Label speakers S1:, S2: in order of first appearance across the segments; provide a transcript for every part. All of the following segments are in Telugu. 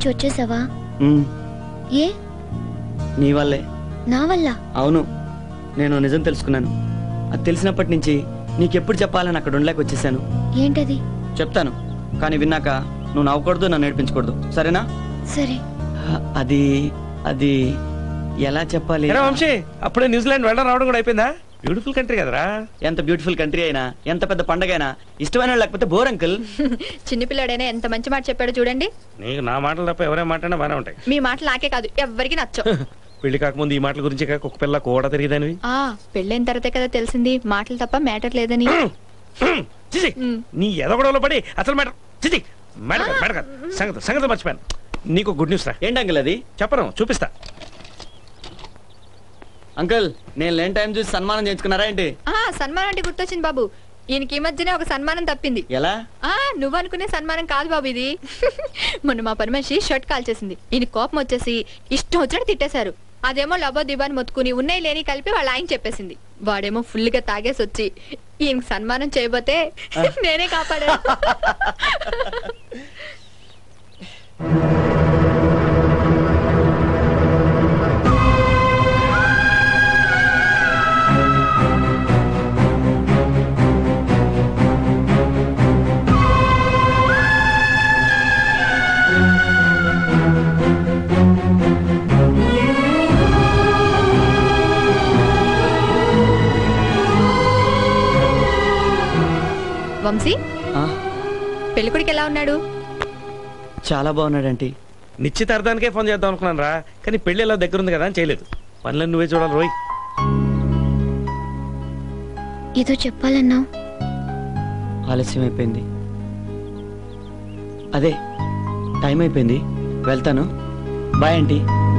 S1: నుంచి వచ్చేసావా
S2: ఉమ్,
S1: ఏ
S2: నీ వల్లే
S1: నా వల్ల
S2: అవును నేను నిజం తెలుసుకున్నాను అది తెలిసినప్పటి నుంచి నీకెప్పుడు చెప్పాలని అక్కడ ఉండలేక వచ్చేసాను
S1: ఏంటది
S2: చెప్తాను కానీ విన్నాక నువ్వు నవ్వకూడదు నన్ను నేర్పించకూడదు సరేనా
S1: సరే
S2: హ, అది అది ఎలా చెప్పాలి
S3: ఎరా వంశీ అప్పుడే న్యూజిలాండ్ వెళ్ళడం రావడం కూడా అయిపోయిందా బ్యూటిఫుల్ కంట్రీ కదరా
S2: ఎంత బ్యూటిఫుల్ కంట్రీ అయినా ఎంత పెద్ద పండగ అయినా ఇష్టమైన వాళ్ళు లేకపోతే బోర్ అంకుల్
S4: చిన్నపిల్లాడైనా ఎంత మంచి మాట చెప్పాడో చూడండి
S3: నీకు నా మాటలు తప్ప ఎవరే మాట్లాడినా బానే ఉంటాయి
S4: మీ మాటలు నాకే కాదు ఎవ్వరికి నచ్చవు
S3: పెళ్లి కాకముందు ఈ మాటల గురించి కాక ఒక పిల్ల కూడా తిరిగిదానివి
S4: ఆ పెళ్ళైన తర్వాతే కదా తెలిసింది మాటలు తప్ప మ్యాటర్ లేదని
S3: చిచి
S4: మ్.
S3: నీ ఎదగొడవలో పడి అసలు మేడం చిచి మేడం కాదు, మేడం కాదు. సంగతి సంగతి మర్చిపోయాను నీకు గుడ్ న్యూస్ రా
S2: ఏంటి అంకుల్ అది
S3: చెప్పను చూపిస్తా
S2: అంకుల్ నేను లేని టైం చూసి సన్మానం చేయించుకున్నారా ఏంటి
S4: ఆ సన్మానం అంటే గుర్తొచ్చింది బాబు ఈయనకి ఈ మధ్యనే ఒక సన్మానం తప్పింది
S2: ఎలా
S4: ఆ నువ్వు అనుకునే సన్మానం కాదు బాబు ఇది మొన్న మా పని మనిషి షర్ట్ కాల్ చేసింది ఈయన కోపం వచ్చేసి ఇష్టం వచ్చినట్టు తిట్టేశారు అదేమో లబో దిబాని మొత్తుకుని ఉన్నాయి లేని కలిపి వాళ్ళ ఆయన చెప్పేసింది వాడేమో ఫుల్ గా తాగేసి వచ్చి ఈయనకి సన్మానం చేయబోతే నేనే కాపాడాను వంశీ
S2: ఆ,
S4: పెళ్ళికొడికి ఎలా ఉన్నాడు
S2: చాలా బాగున్నాడంటీ
S3: నిశ్చితార్థానికే ఫోన్ చేద్దాం అనుకున్నాను రా కానీ పెళ్లి ఎలా దగ్గర ఉంది కదా అని చేయలేదు పనులను నువ్వే చూడాలి రోయ్
S1: ఏదో చెప్పాలన్నావు
S2: ఆలస్యం అయిపోయింది అదే టైం అయిపోయింది వెళ్తాను bye aunty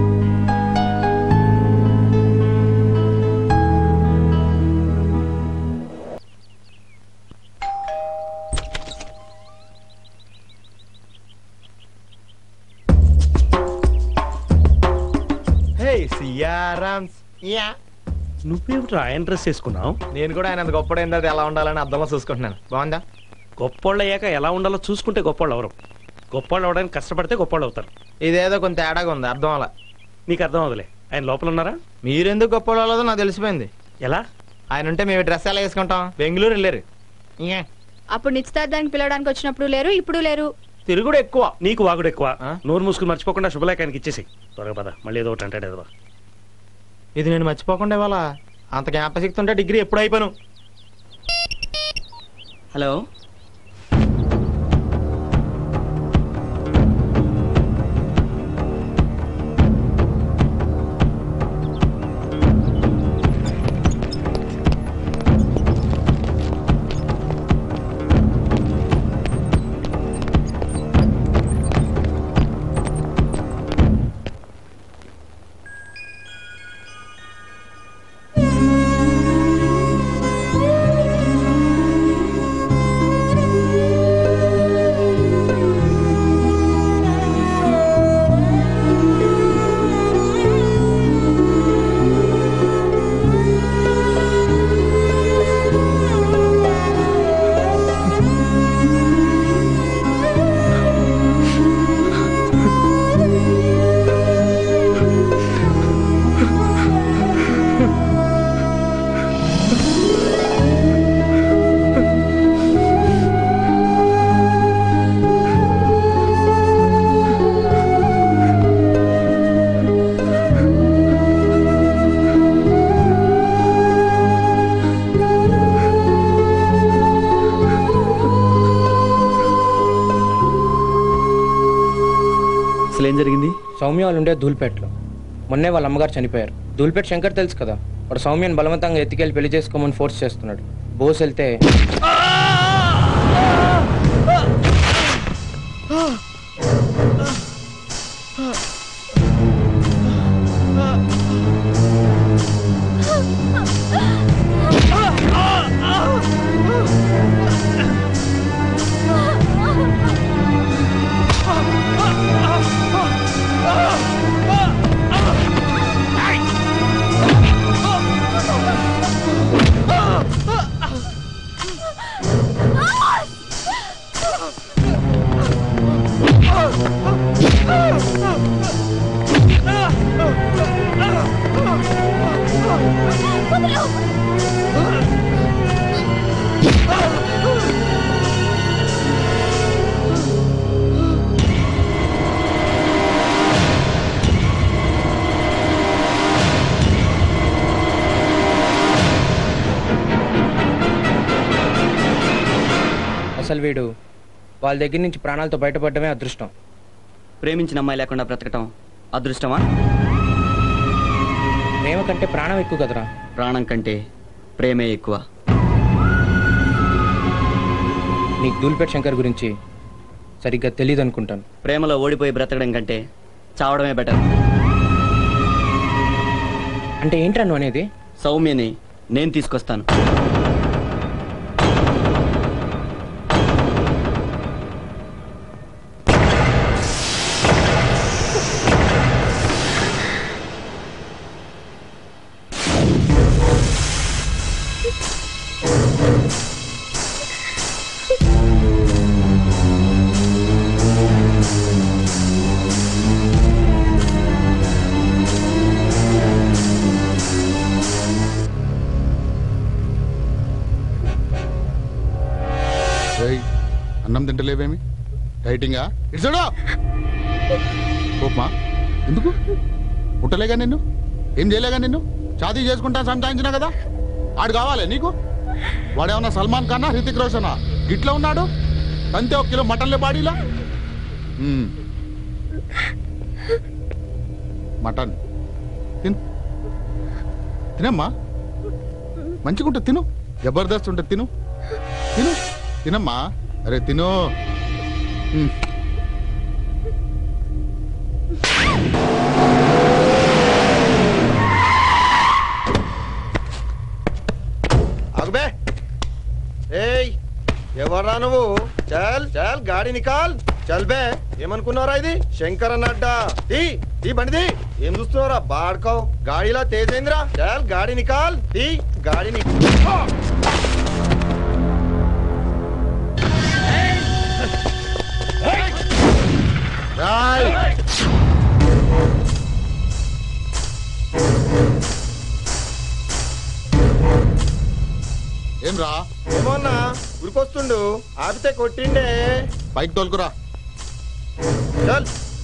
S5: hey Siyarams yeah
S3: నువ్వేమిట్రా ఆయన డ్రెస్ వేసుకున్నావు
S5: నేను కూడా ఆయన గొప్పడైంది అది ఎలా ఉండాలని అర్థంలో చూసుకుంటున్నాను బాగుందా
S3: గొప్పోళ్ళు అయ్యాక ఎలా ఉండాలో చూసుకుంటే గొప్పోళ్ళు అవరు గొప్పోళ్ళు అవడానికి కష్టపడితే గొప్పోళ్ళు అవుతారు
S5: ఇదేదో కొంత తేడాగా ఉంది అర్థం అలా
S3: నీకు అర్థం అవదులే ఆయన లోపల ఉన్నారా
S5: మీరెందుకు గొప్ప వాళ్ళదో నాకు తెలిసిపోయింది
S3: ఎలా
S5: ఆయన ఉంటే మేము డ్రెస్ ఎలా వేసుకుంటాం బెంగళూరు వెళ్ళారు యా.
S4: అప్పుడు నిశ్చితార్థానికి పిలవడానికి వచ్చినప్పుడు లేరు ఇప్పుడు లేరు
S5: తిరుగుడు ఎక్కువ
S3: నీకు వాగుడు ఎక్కువ
S5: ఆ?
S3: నోరు మూసుకుని మర్చిపోకుండా శుభలేఖానికి ఇచ్చేసి త్వరగా పద మళ్ళీ ఏదో ఒకటి అంటాడు ఏదో
S5: ఇది నేను మర్చిపోకుండా ఇవాళ అంత జ్ఞాపశక్తి ఉంటే డిగ్రీ ఎప్పుడు అయిపోయాను
S2: హలో అసలు ఏం జరిగింది
S6: సౌమ్య వాళ్ళు ఉండే ధూల్పేటలో మొన్నే వాళ్ళ అమ్మగారు చనిపోయారు ధూల్పేట శంకర్ తెలుసు కదా వాడు సౌమ్యని బలవంతంగా ఎత్తికెళ్ళి పెళ్లి చేసుకోమని ఫోర్స్ చేస్తున్నాడు బోస్ వెళ్తే
S1: ఆ వదలు
S6: అసలు వీడు వాళ్ళ దగ్గర నుంచి ప్రాణాలతో బయటపడడమే అదృష్టం
S2: ప్రేమించిన అమ్మాయి లేకుండా బ్రతకటం అదృష్టమా
S6: ప్రేమ కంటే ప్రాణం ఎక్కువ కదరా
S2: ప్రాణం కంటే ప్రేమే ఎక్కువ
S6: నీకు దూల్పేట్ శంకర్ గురించి సరిగ్గా తెలియదు అనుకుంటాను
S2: ప్రేమలో ఓడిపోయి బ్రతకడం కంటే చావడమే బెటర్
S6: అంటే ఏంట్రా నువ్వు అనేది
S2: సౌమ్యని నేను తీసుకొస్తాను
S7: ఏయ్, అన్నం తింటలేవేమి డైటింగా ఇడ్సడో కోపమా ఎందుకు పుట్టలేగా నిన్ను ఏం చేయలేగా నిన్ను ఛాతీ చేసుకుంటా సంతాయించినా కదా ఆడు కావాలి నీకు వాడేమన్నా సల్మాన్ ఖానా హృతిక్ రోషనా గిట్లా ఉన్నాడు అంతే ఒక కిలో మటన్లే బాడీలా మ్మ్. మటన్ తిను తినమ్మా మంచిగా ఉంటుంది తిను జబర్దస్త్ ఉంటుంది తిను తిను తినమ్మా అరే తిను మ్మ్.
S8: అగబే ఏయ్ ఎవర్రా నువ్వు చల్ చల్ గాడి నికాల్ చల్ బే ఏమనుకున్నారా ఇది శంకర్ అన్నడ్డ తీ తీ బండిది ఏం చూస్తున్నారా బాడుకో గాడిలా తేజేంద్రా చల్ గాడి నికాల్ తీ గాడి ని రాయ్
S7: ఏం రా
S8: ఏమన్నా ఉరికొస్తుండు ఆపితే కొట్టిండే
S7: పైకి తోలుకురా
S8: చల్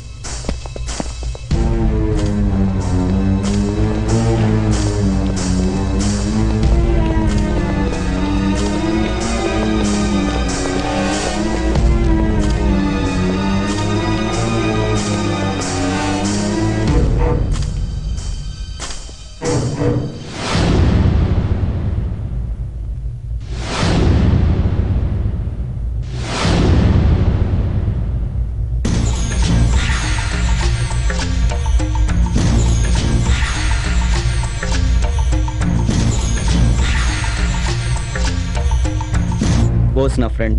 S2: బోస్ నా ఫ్రెండ్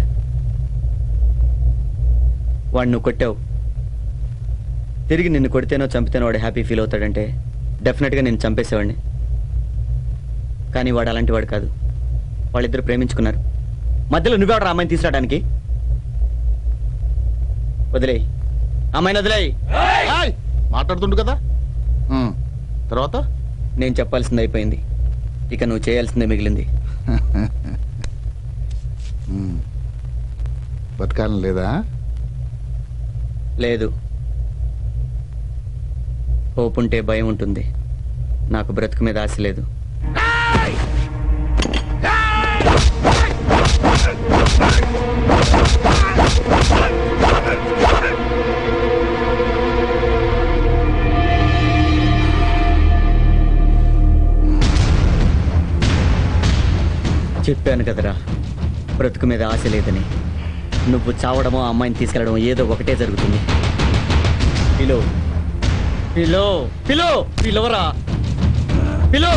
S2: వాడు నువ్వు కొట్టావు తిరిగి నిన్ను కొడితేనో చంపితేనో వాడు హ్యాపీ ఫీల్ అవుతాడంటే డెఫినెట్గా నేను చంపేసేవాడిని కానీ వాడు అలాంటి వాడు కాదు వాళ్ళిద్దరు ప్రేమించుకున్నారు మధ్యలో నువ్వెవడు అమ్మాయిని తీసుకురావడానికి వదిలేయి అమ్మాయిని వదిలేయి
S7: ఏయ్, మాట్లాడుతుండు కదా మ్మ్. తర్వాత
S2: నేను చెప్పాల్సింది అయిపోయింది ఇక నువ్వు చేయాల్సిందే మిగిలింది
S7: మ్మ్. బతకాలని లేదా
S2: లేదు హోప్ ఉంటే భయం ఉంటుంది నాకు బ్రతుకు మీద ఆశ లేదు చెప్పాను కదరా బ్రతుకు మీద ఆశ లేదని నువ్వు చావడమో ఆ అమ్మాయిని తీసుకెళ్ళడమో ఏదో ఒకటే జరుగుతుంది పిలో పిలో పిలో పిలవరా పిలో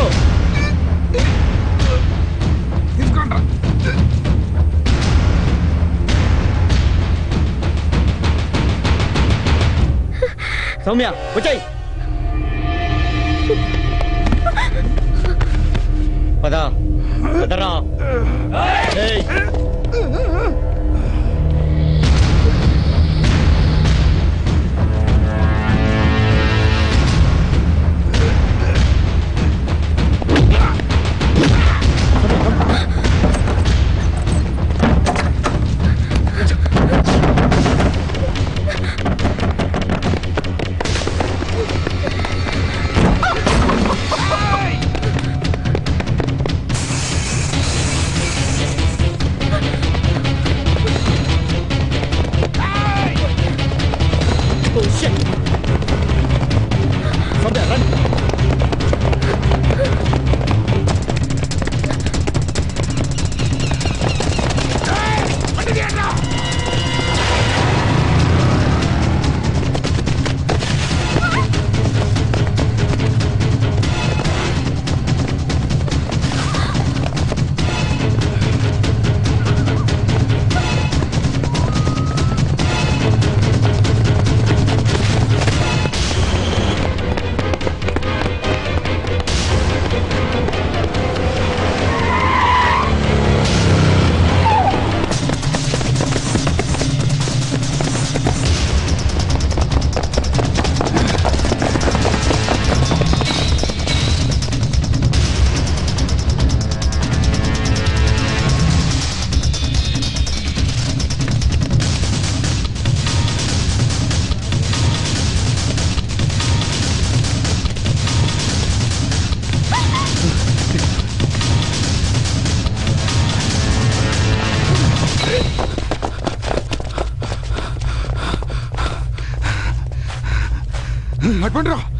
S2: సౌమ్య వచ్చాయి పదా పదరా ఏయ్
S7: అటువంటి రా